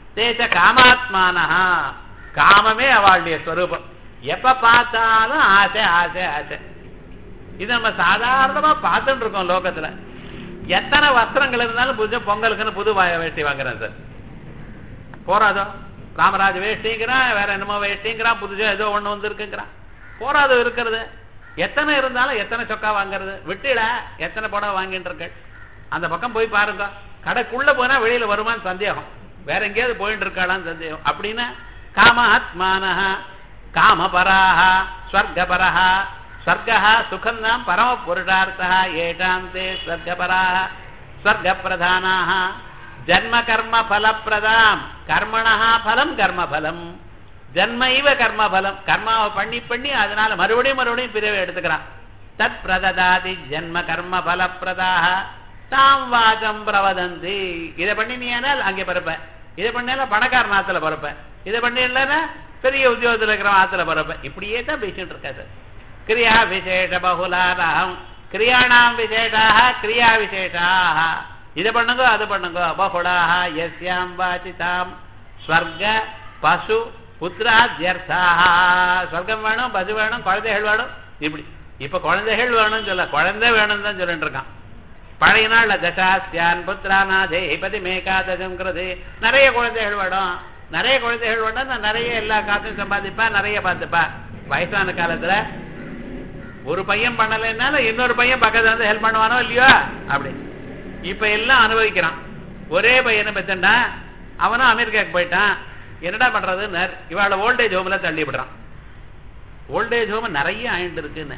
தேச காமாத்மானஹா காமமே அவளுடைய ஸ்வரூபம் எப்ப பார்த்தாலும் ஆசை ஆசை ஆசை இது நம்ம சாதாரணமா பார்த்துட்டு இருக்கோம் லோகத்துல எத்தனை வஸ்திரங்கள் இருந்தாலும் புது பொங்கலுக்குன்னு புது வா- வேஷ்டி வாங்குறேன் சார் போறாதோ ராமராஜ் வேஷ்டிங்கிறான் வேற என்னமோ வேஷ்டிங்கிறான் புதுசா ஏதோ ஒண்ணு வந்திருக்குங்கிறான் போறாதோ இருக்கிறது எத்தனை இருந்தாலும் எத்தனை சொக்கா வாங்குறது விட்டுட எத்தனை புடவை வாங்கிட்டு இருக்க அந்த பக்கம் போய் பாருங்க கடைக்குள்ள போனா வெளியில வருமான்னு சந்தேகம் வேற எங்கேயாவது போயிட்டு இருக்காளான்னு சந்தேகம் அப்படின்னா காமாத்மானஹ காமபராஹ ஸ்வர்கபரஹ ஸ்வர்கः சுகந்தாம் பரம புருஷார்த்தः ஏஷாம் தே ஸ்வர்கபராः ஸ்வர்கப்பிரதானாः ஜன்ம கர்ம பலப்பிரதாம் கர்மணः பலம் கர்ம பலம் ஜன்மைவ கர்ம பலம் கர்மாவை பண்ணி பண்ணி அதனால மறுபடியும் மறுபடியும் பிரிவை எடுத்துக்கிறான் தத் பிரததாதி ஜன்ம கர்ம பலப்பிரதாக தாம் வாச்சம் பிரவதந்தி இதை பண்ணினியானால் அங்கே பிறப்ப இதை பண்ணல பணக்காரன் ஆத்துல பிறப்ப இதை பண்ணலன்னா பெரிய உத்தியோகத்துல இருக்கிற ஆத்துல பிறப்ப இப்படியே தான் பேசிட்டு இருக்கா சார் கிரியா விசேஷ பகுலாராம் கிரியாணாம் விசேஷாக கிரியா விசேஷாக இதை பண்ணுங்க அது பண்ணுங்க பகுலாக எஸ்யாம் வாச்சிதாம் ஸ்வர்க பசு புத்திராத்யர்த்தாக ஸ்வர்க்கம் வேணும் பசு வேணும் குழந்தைகள் வேணும் இப்படி இப்ப குழந்தைகள் வேணும்னு சொல்ல குழந்தை வேணும்னு தான் சொல்லிட்டு இருக்கான் பழைய நாள்ல தசாஸ்தியான் புத்திராநாதே பதி மேகாதசங்கிறது நிறைய குழந்தைகள் வேணும் நிறைய குழந்தைகள் வேணும் நான் நிறைய எல்லா காசும் சம்பாதிப்பா நிறைய பார்த்துப்பா வயசான காலத்துல ஒரு பையன் பண்ணலைன்னால இன்னொரு பையன் பக்கத்துல வந்து ஹெல்ப் பண்ணுவானோ இல்லையோ அப்படி இப்ப எல்லாம் அனுபவிக்கிறான் ஒரே பையனை பெத்தண்டா அவனும் அமெரிக்காவுக்கு போயிட்டான் என்னடா பண்றதுன்னு இவாள ஓல்டேஜ் ஹோம்ல தள்ளி விடுறான் ஓல்டேஜ் ஹோம் நிறைய ஆயிட்டு இருக்குன்னு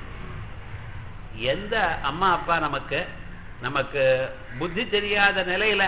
எந்த அம்மா அப்பா நமக்கு நமக்கு புத்தி தெரியாத நிலையில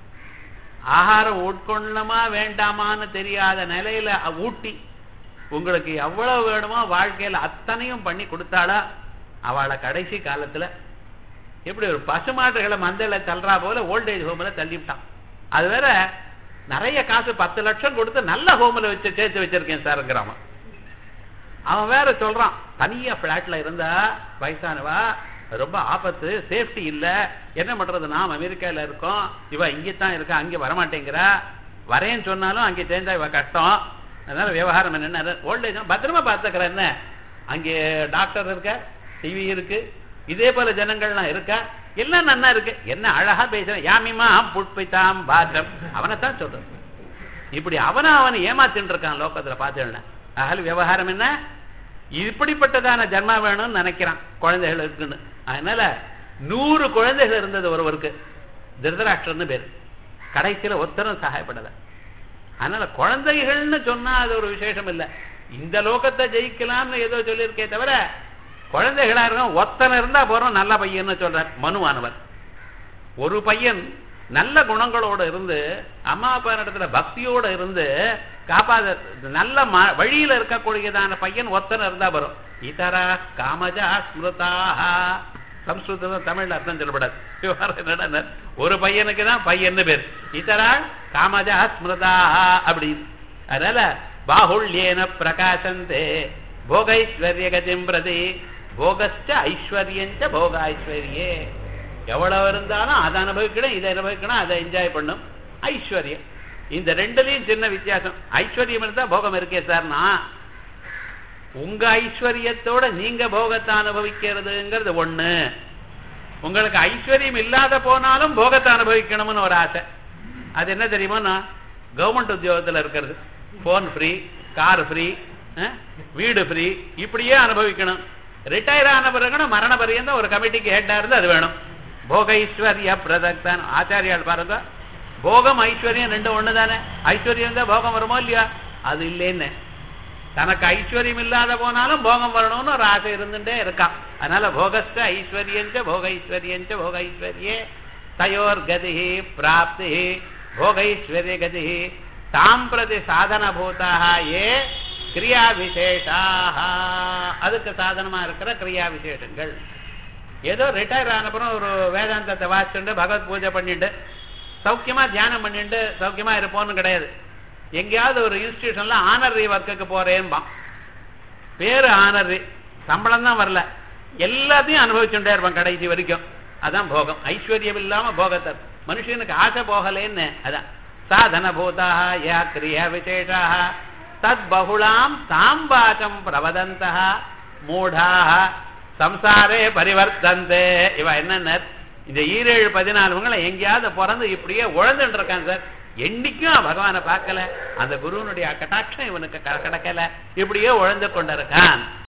ஆகாரம் உட்கொள்ளமா வேண்டாமான்னு தெரியாத நிலையில ஊட்டி உங்களுக்கு எவ்வளவு வேணுமோ வாழ்க்கையில அத்தனையும் பண்ணி கொடுத்தாளா அவளை கடைசி காலத்துல எப்படி ஒரு பசுமாட்டுகளை மந்தையில தள்ளுறா போல ஓல்டேஜ் ஹோம்ல தள்ளிவிட்டான் அது வேற நிறைய காசு பத்து லட்சம் கொடுத்து நல்ல ஹோம்ல வச்சு சேர்த்து வச்சிருக்கேன் சார்ங்கிறாம அவன் வேற சொல்றான் தனியா பிளாட்ல இருந்தா வயசானவா ரொம்ப ஆபத்து சேஃப்டி இல்ல என்ன பண்றது நாம் அமெரிக்கால இருக்கோம் இவ இங்கதான் இருக்கா அங்க வரமாட்டேங்கிறா வரேன்னு சொன்னாலும் அங்கே சேர்ந்தா இவ கஷ்டம் அதனால விவகாரம் என்ன ஓல்டேஜ் பத்திரமா பார்த்துக்கிற என்ன அங்கே டாக்டர் இருக்க டிவி இருக்கு இதே போல ஜனங்கள்லாம் இருக்கா எல்லாம் நன்னா இருக்கு என்ன அழகா பேசுறேன் யாமிமா புட்பித்தாம் பாத்திரம் அவனைத்தான் சொல்றேன் இப்படி அவனை அவன் ஏமாத்தின்னு இருக்கான் லோகத்துல பார்த்தேன் அகல் விவகாரம் என்ன இப்படிப்பட்டதான ஜன்மா வேணும்னு நினைக்கிறான் குழந்தைகள் இருக்குன்னு அதனால நூறு குழந்தைகள் இருந்தது ஒருவருக்கு திருதராஷ்டிரன்னு பேர் கடைசியில ஒருத்தரும் சகாயப்படல அதனால குழந்தைகள்னு சொன்னா அது ஒரு விசேஷம் இல்லை இந்த லோகத்தை ஜெயிக்கலாம்னு ஏதோ சொல்லியிருக்கே தவிர குழந்தைகளா இருக்கும் ஒத்தனை இருந்தா போறோம் நல்ல பையன்னு சொல்றார் மனுவானவர் ஒரு பையன் நல்ல குணங்களோட இருந்து அம்மா அப்பா இடத்துல பக்தியோட இருந்து காப்பாத நல்ல ம- வழியில இருக்கக்கூடியதான பையன் ஒத்தனை இருந்தா வரும் இதரா காமஜா ஸ்மிருதாக சம்ஸ்கிருதம் தமிழ்ல அர்த்தம் சொல்லப்படாது விவகாரம் என்னடா ஒரு பையனுக்கு தான் பையன்னு பேர் இதரா காமஜா ஸ்மிருதாக அப்படின்னு அதனால பாகுல்யேன பிரகாசந்தே போகைஸ்வர்ய கதிம் பிரதி போகஸ்ட ஐஸ்வர்யஞ்ச போக ஐஸ்வர்யே எவ்வளவு இருந்தாலும் அதை அனுபவிக்கணும் இதை அனுபவிக்கணும் அதை என்ஜாய் பண்ணும் ஐஸ்வர்யம் இந்த ரெண்டுலயும் சின்ன வித்தியாசம் ஐஸ்வர்யம் இருந்தா போகம் இருக்கே சார்னா உங்க ஐஸ்வர்யத்தோட நீங்க போகத்தை அனுபவிக்கிறதுங்கிறது ஒண்ணு உங்களுக்கு ஐஸ்வர்யம் இல்லாத போனாலும் போகத்தை அனுபவிக்கணும்னு ஒரு ஆசை அது என்ன தெரியுமா கவர்மெண்ட் உத்தியோகத்துல இருக்கிறது போன் ஃப்ரீ கார் ஃப்ரீ வீடு ஃப்ரீ இப்படியே அனுபவிக்கணும் ரிட்டையர் ஆன பிறகு மரண பரியந்தம் ஒரு கமிட்டிக்கு ஹெட்டா இருந்து அது வேணும் போக ஐஸ்வர்ய பிரதக்தான் ஆச்சாரியால் பாருங்க போகம் ஐஸ்வர்யம் ரெண்டும் ஒண்ணு தானே ஐஸ்வர்யம் தான் போகம் வருமோ இல்லையா அது இல்லைன்னு தனக்கு ஐஸ்வர்யம் இல்லாத போனாலும் போகம் வரணும்னு ஒரு ஆசை இருந்துட்டே இருக்கான் அதனால போகஸ்ட ஐஸ்வர்யஞ்ச போக ஐஸ்வர்யஞ்ச போக ஐஸ்வர்யே தயோர் கதி பிராப்தி போக ஐஸ்வர்ய கதி தாம் பிரதி சாதன பூதாக ஏ கிரியா விசேஷாக அதுக்கு சாதனமா இருக்கிற கிரியா விசேஷங்கள் ஏதோ ரிட்டையர் ஆனப்புறம் ஒரு வேதாந்தத்தை வாசிச்சுட்டு பகவத் பூஜை பண்ணிட்டு சௌக்கியமா தியானம் பண்ணிட்டு சௌக்கியமா இருப்போம்னு கிடையாது எங்கேயாவது ஒரு இன்ஸ்டிடியூஷன்ல ஆனர்ரி ஒர்க்குக்கு போறேன்பான் பேரு ஆனர்ரி சம்பளம் தான் வரல எல்லாத்தையும் அனுபவிச்சுட்டே இருப்பான் கடைசி வரைக்கும் அதான் போகம் ஐஸ்வர்யம் இல்லாம போகத்தை மனுஷனுக்கு ஆசை போகலேன்னு அதான் சாதனபூதாக யா கிரியா விசேஷாக தத் பகுளாம் தாம் வாச்சம் பிரவதந்தः மூடாக சம்சாரே பரிவர்த்தந்தே இவ என்னென்ன இந்த ஈரேழு பதினாலுவங்களை எங்கேயாவது பிறந்து இப்படியே உழந்துட்டு இருக்கான் சார் என்னைக்கும் பகவானை பார்க்கல அந்த குருவனுடைய கட்டாட்சம் இவனுக்கு க- கிடைக்கல இப்படியே உழந்து கொண்டிருக்கான்